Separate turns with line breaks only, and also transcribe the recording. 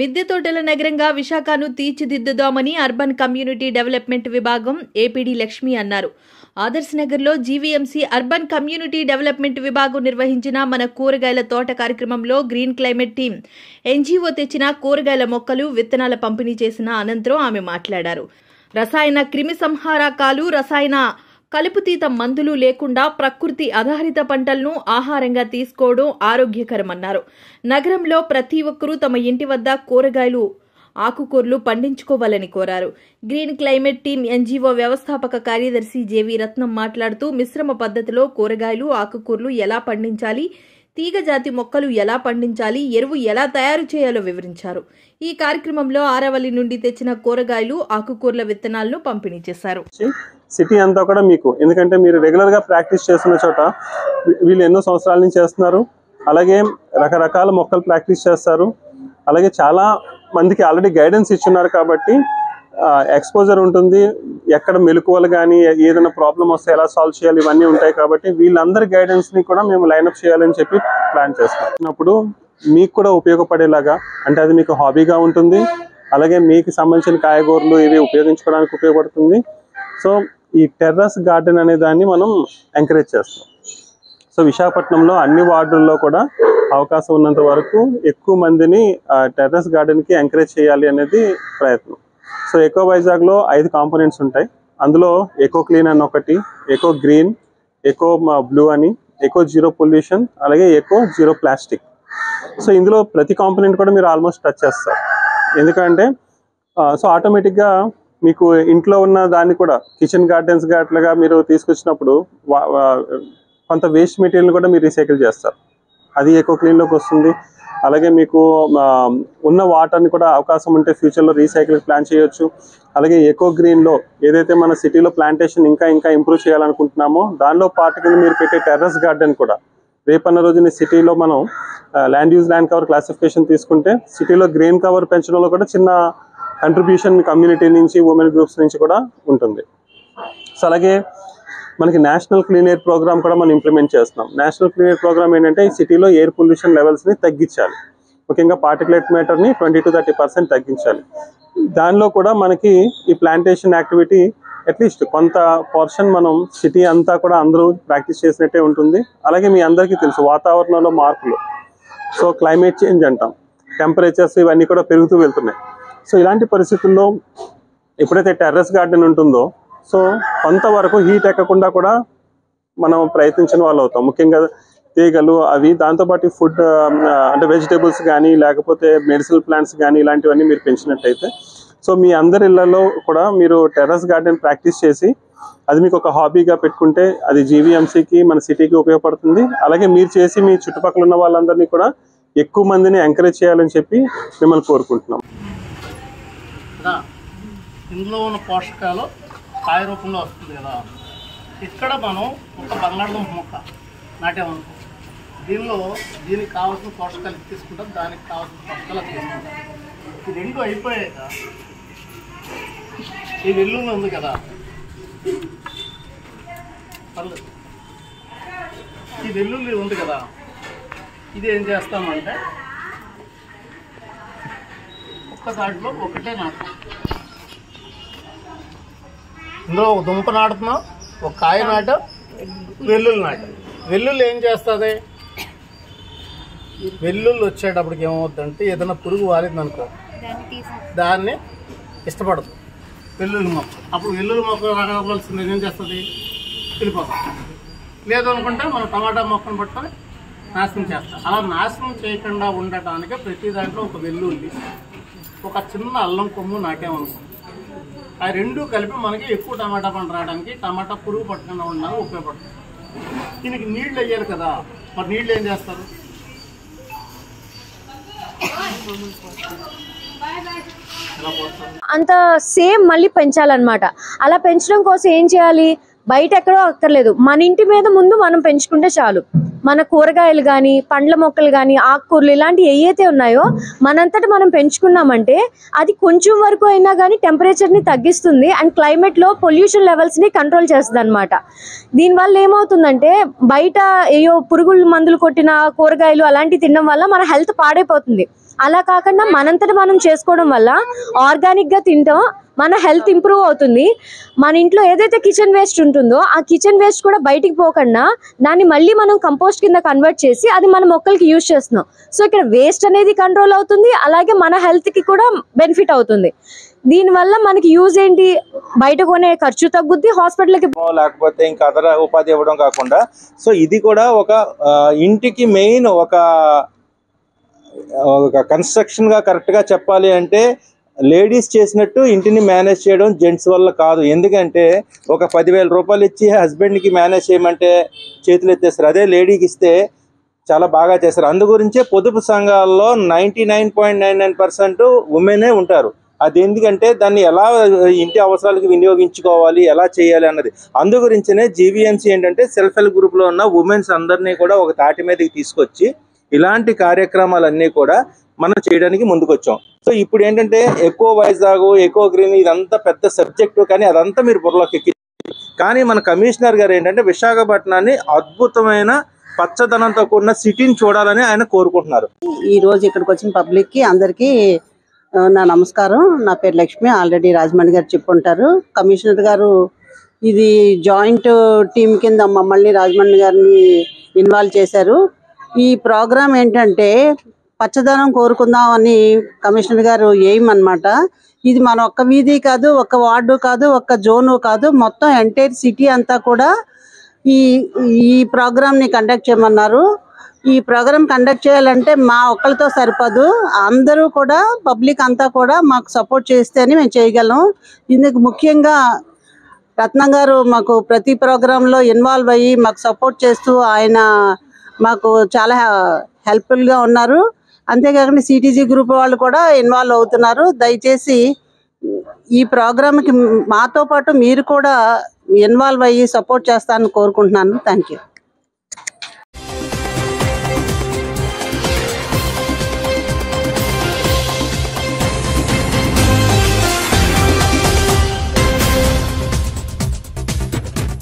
మిద్దె తోటల నగరంగా విశాఖను తీర్చిదిద్దుదామని అర్బన్ కమ్యూనిటీ డెవలప్మెంట్ విభాగం ఏపీడీ లక్ష్మి అన్నారు ఆదర్శ్ నగర్లో జీవీఎంసీ అర్బన్ కమ్యూనిటీ డెవలప్మెంట్ విభాగం నిర్వహించిన మన కూరగాయల తోట కార్యక్రమంలో గ్రీన్ క్లైమేట్ టీం ఎన్జీఓ తెచ్చిన కూరగాయల మొక్కలు విత్తనాల పంపిణీ చేసిన అనంతరం ఆమె మాట్లాడారు రసాయన క్రిమి సంహారకాలు రసాయన కలుపుతీత మందులు లేకుండా ప్రకృతి ఆధారిత పంటలను ఆహారంగా తీసుకోవడం ఆరోగ్యకరమన్నారు నగరంలో ప్రతి ఒక్కరూ తమ ఇంటి వద్ద కూరగాయలు ఆకుకూరలు పండించుకోవాలని కోరారు గ్రీన్ క్లైమేట్ టీం ఎన్జీఓ వ్యవస్థాపక కార్యదర్శి జేవి రత్నం మాట్లాడుతూ మిశ్రమ పద్ధతిలో కూరగాయలు ఆకుకూరలు ఎలా పండించాలి తీగ జాతి మొక్కలు ఎలా పండించాలి ఎరువు ఎలా తయారు చేయాలో వివరించారు ఈ కార్యక్రమంలో ఆరవల్లి నుండి తెచ్చిన కూరగాయలు ఆకుకూరల విత్తనాలను పంపిణీ చేశారు
సిటీ అంతా కూడా మీకు ఎందుకంటే మీరు రెగ్యులర్ గా ప్రాక్టీస్ చేస్తున్న చోట వీ- వీళ్ళు ఎన్నో సంవత్సరాల నుంచి చేస్తున్నారు అలాగే రకరకాల మొక్కలు ప్రాక్టీస్ చేస్తారు అలాగే చాలా మందికి ఆల్రెడీ గైడెన్స్ ఇచ్చున్నారు కాబట్టి ఎక్స్పోజర్ ఉంటుంది ఎక్కడ మెలకువలు కానీ ఏదైనా ప్రాబ్లం వస్తే ఎలా సాల్వ్ చేయాలి ఇవన్నీ ఉంటాయి కాబట్టి వీళ్ళందరి గైడెన్స్ ని కూడా మేము లైన్అప్ చేయాలని చెప్పి ప్లాన్ చేస్తాం అప్పుడు మీకు కూడా ఉపయోగపడేలాగా అంటే అది మీకు హాబీగా ఉంటుంది అలాగే మీకు సంబంధించిన కాయగూరలు ఇవి ఉపయోగించుకోవడానికి ఉపయోగపడుతుంది సో ఈ టెర్రస్ గార్డెన్ అనే దాన్ని మనం ఎంకరేజ్ చేస్తాం సో విశాఖపట్నంలో అన్ని వార్డుల్లో కూడా అవకాశం ఉన్నంత వరకు ఎక్కువ మందిని టెర్రస్ గార్డెన్కి ఎంకరేజ్ చేయాలి అనేది ప్రయత్నం సో ఎకో వైజాగ్లో ఐదు కాంపోనెంట్స్ ఉంటాయి అందులో ఎకో క్లీన్ అని ఒకటి ఎకో గ్రీన్ ఎకో బ్లూ అని ఎకో జీరో పొల్యూషన్ అలాగే ఎకో జీరో ప్లాస్టిక్ సో ఇందులో ప్రతి కాంపోనెంట్ కూడా మీరు ఆల్మోస్ట్ టచ్ చేస్తారు ఎందుకంటే సో ఆటోమేటిక్గా మీకు ఇంట్లో ఉన్న దాన్ని కూడా కిచెన్ గార్డెన్స్ అట్లాగా మీరు తీసుకొచ్చినప్పుడు వా- వా- కొంత వేస్ట్ మెటీరియల్ కూడా మీరు రీసైకిల్ చేస్తారు అది ఎకో క్లీన్లోకి వస్తుంది అలాగే మీకు ఆ, ఉన్న వాటర్ని కూడా అవకాశం ఉంటే ఫ్యూచర్లో రీసైకిల్ ప్లాన్ చేయొచ్చు అలాగే ఎకో గ్రీన్లో ఏదైతే మన సిటీలో ప్లాంటేషన్ ఇంకా ఇంకా ఇంప్రూవ్ చేయాలనుకుంటున్నామో దానిలో పార్ట్ కింద మీరు పెట్టే టెర్రస్ గార్డెన్ కూడా రేపన్న రోజున సిటీలో మనం land use land cover classification తీసుకుంటే సిటీలో గ్రీన్ కవర్ పెంచడంలో కూడా చిన్న కంట్రిబ్యూషన్ కమ్యూనిటీ నుంచి ఉమెన్ గ్రూప్స్ నుంచి కూడా ఉంటుంది సో అలాగే మనకి నేషనల్ క్లీన్ ఎయిర్ ప్రోగ్రామ్ కూడా మనం ఇంప్లిమెంట్ చేస్తున్నాం నేషనల్ క్లీన్ ఎయిర్ ప్రోగ్రామ్ ఏంటంటే ఈ సిటీలో ఎయిర్ పొల్యూషన్ లెవెల్స్ని తగ్గించాలి ముఖ్యంగా పార్టికులేట్ మ్యాటర్ని ట్వంటీ టు థర్టీ పర్సెంట్ తగ్గించాలి దానిలో కూడా మనకి ఈ ప్లాంటేషన్ యాక్టివిటీ అట్లీస్ట్ కొంత పోర్షన్ మనం సిటీ అంతా కూడా అందరూ ప్రాక్టీస్ చేసినట్టే ఉంటుంది అలాగే మీ అందరికీ తెలుసు వాతావరణంలో మార్పులు సో క్లైమేట్ చేంజ్ అంటాం టెంపరేచర్స్ ఇవన్నీ కూడా పెరుగుతూ వెళ్తున్నాయి సో ఇలాంటి పరిస్థితుల్లో ఎప్పుడైతే టెర్రస్ గార్డెన్ ఉంటుందో సో కొంతవరకు హీట్ ఎక్కకుండా కూడా మనం ప్రయత్నించిన వాళ్ళు అవుతాం ముఖ్యంగా తీగలు అవి దాంతోపాటు ఫుడ్ అంటే వెజిటేబుల్స్ కానీ లేకపోతే మెడిసినల్ ప్లాంట్స్ కానీ ఇలాంటివన్నీ మీరు పెంచినట్టయితే సో మీ అందరి ఇళ్లలో కూడా మీరు టెర్రస్ గార్డెన్ ప్రాక్టీస్ చేసి అది మీకు ఒక హాబీగా పెట్టుకుంటే అది జీవీఎంసీకి మన సిటీకి ఉపయోగపడుతుంది అలాగే మీరు చేసి మీ చుట్టుపక్కల ఉన్న వాళ్ళందరినీ కూడా ఎక్కువ మందిని ఎంకరేజ్ చేయాలని చెప్పి మిమ్మల్ని కోరుకుంటున్నాం
కదా ఇందులో ఉన్న పోషకాలు కాయ రూపంలో వస్తుంది కదా ఇక్కడ మనం ఒక బంగాళదుంప మొక్క నాటామనుకో దీనిలో దీనికి కావాల్సిన పోషకాలు ఇది తీసుకుంటాం దానికి కావాల్సిన పోషకాలు అది తీసుకుంటాం ఈ రెండు అయిపోయాక ఈ వెల్లుల్లి ఉంది కదా పర్లేదు ఈ వెల్లుల్లి ఉంది కదా ఇది ఏం చేస్తామంటే ఒక్క దాంట్లో ఒకటే నాటు ఇందులో ఒక దుంప నాటుతున్నాం ఒక కాయ నాటు వెల్లుల్లి నాటు వెల్లుల్లి ఏం చేస్తుంది వెల్లుల్లి వచ్చేటప్పటికి ఏమవుతుందంటే ఏదైనా పురుగు వాలింది అనుకో దాన్ని ఇష్టపడదు వెల్లుల్లి మొక్క అప్పుడు వెల్లుల్లి మొక్క రావాల్సింది ఏం చేస్తుంది వెళ్ళిపోతుంది లేదు అనుకుంటే మనం టమాటా మొక్కను పట్టుకొని నాశనం చేస్తాం అలా నాశనం చేయకుండా ఉండటానికి ప్రతి దాంట్లో ఒక వెల్లుల్లి ఒక చిన్న అల్లం కొమ్ము నాటామనుకో ఆ రెండు కలిపి మనకి ఎక్కువ టమాటా పంట రావడానికి టమాటా పురుగు పట్టకుండా ఉండడానికి ఉపయోగపడుతుంది దీనికి నీళ్లు వేయాలి కదా మరి నీళ్లు ఏం చేస్తారు ఎలా పోస్తారు
అంత సేమ్ మళ్ళీ పెంచాలన్నమాట అలా పెంచడం కోసం ఏం చేయాలి బయట ఎక్కడో అక్కర్లేదు మన ఇంటి మీద ముందు మనం పెంచుకుంటే చాలు మన కూరగాయలు కానీ పండ్ల మొక్కలు కానీ ఆకుకూరలు ఇలాంటివి ఏవైతే ఉన్నాయో మనంతట మనం పెంచుకున్నామంటే అది కొంచెం వరకు అయినా కానీ టెంపరేచర్ని తగ్గిస్తుంది అండ్ క్లైమేట్లో పొల్యూషన్ లెవెల్స్ని కంట్రోల్ చేస్తుంది అనమాట దీనివల్ల ఏమవుతుందంటే బయట ఏయో పురుగుల మందులు కొట్టిన కూరగాయలు అలాంటివి తినడం వల్ల మన హెల్త్ పాడైపోతుంది అలా కాకుండా మనంతట మనం చేసుకోవడం వల్ల ఆర్గానిక్ గా తింటాం మన హెల్త్ ఇంప్రూవ్ అవుతుంది మన ఇంట్లో ఏదైతే కిచెన్ వేస్ట్ ఉంటుందో ఆ కిచెన్ వేస్ట్ కూడా బయటికి పోకుండా దాన్ని మళ్ళీ మనం కంపోస్ట్ కింద కన్వర్ట్ చేసి అది మన మొక్కలకి యూజ్ చేస్తున్నాం సో ఇక్కడ వేస్ట్ అనేది కంట్రోల్ అవుతుంది అలాగే మన హెల్త్ కి కూడా బెనిఫిట్ అవుతుంది దీనివల్ల మనకి యూజ్ ఏంటి బయట కొనే ఖర్చు తగ్గుద్ది హాస్పిటల్కి
లేకపోతే ఇంకా అదర ఉపాధి ఇవ్వడం కాకుండా సో ఇది కూడా ఒక ఆ, ఇంటికి మెయిన్ ఒక ఒక కన్స్ట్రక్షన్ గా కరెక్ట్ గా చెప్పాలి అంటే లేడీస్ చేసినట్టు ఇంటిని మేనేజ్ చేయడం జెంట్స్ వల్ల కాదు ఎందుకంటే ఒక పదివేల రూపాయలు ఇచ్చి husband కి మేనేజ్ చేయమంటే చేతులు ఎత్తేస్తారు అదే లేడీకి ఇస్తే చాలా బాగా చేస్తారు అందు గురించే పొదుపు సంఘాల్లో ninety nine point nine nine percent ఉమెనే ఉంటారు అది ఎందుకంటే దాన్ని ఎలా ఇంటి అవసరాలకు వినియోగించుకోవాలి ఎలా చేయాలి అన్నది అందు గురించినే జీవీఎంసీ ఏంటంటే సెల్ఫ్ హెల్ప్ గ్రూప్ లో ఉన్న ఉమెన్స్ అందరినీ కూడా ఒక తాటి మీదకి తీసుకొచ్చి ఇలాంటి కార్యక్రమాలన్నీ కూడా మనం చేయడానికి ముందుకొచ్చాం సో ఇప్పుడు ఏంటంటే ఎక్కువ వైజాగ్ ఎక్కువ గ్రీన్ ఇదంతా పెద్ద సబ్జెక్టు కానీ అదంతా మీరు బుర్రలోకి ఎక్కి కానీ మన కమిషనర్ గారు ఏంటంటే విశాఖపట్నాన్ని అద్భుతమైన పచ్చదనంతో కూడిన సిటీని చూడాలని ఆయన కోరుకుంటున్నారు
ఈ రోజు ఇక్కడికి వచ్చిన పబ్లిక్ కి అందరికి నా నమస్కారం నా పేరు లక్ష్మి ఆల్రెడీ రాజమండ్రి గారు చెప్పుంటారు కమిషనర్ గారు ఇది జాయింట్ టీం కింద మమ్మల్ని రాజమండ్రి గారిని ఇన్వాల్వ్ చేశారు ఈ ప్రోగ్రామ్ ఏంటంటే పచ్చదనం కోరుకుందాం అని కమిషనర్ గారు ఎయిమ్ అన్నమాట ఇది మన ఒక్క వీధి కాదు ఒక్క వార్డు కాదు ఒక్క జోను కాదు మొత్తం ఎంటైర్ సిటీ అంతా కూడా ఈ ఈ ప్రోగ్రామ్ ని కండక్ట్ చేయమన్నారు ఈ ప్రోగ్రామ్ కండక్ట్ చేయాలంటే మా ఒక్కరితో సరిపోదు అందరూ కూడా పబ్లిక్ అంతా కూడా మాకు సపోర్ట్ చేస్తేనే మేము చేయగలం ఇందుకు ముఖ్యంగా రత్నం గారు మాకు ప్రతి ప్రోగ్రామ్ లో ఇన్వాల్వ్ అయ్యి మాకు సపోర్ట్ చేస్తూ ఆయన మాకు చాలా హెల్ప్ఫుల్ గా ఉన్నారు అంతేకాకుండా సిటీజీ గ్రూప్ వాళ్ళు కూడా ఇన్వాల్వ్ అవుతున్నారు దయచేసి ఈ ప్రోగ్రామ్ కి మాతో పాటు మీరు కూడా ఇన్వాల్వ్ అయ్యి సపోర్ట్ చేస్తారని కోరుకుంటున్నాను థ్యాంక్ యూ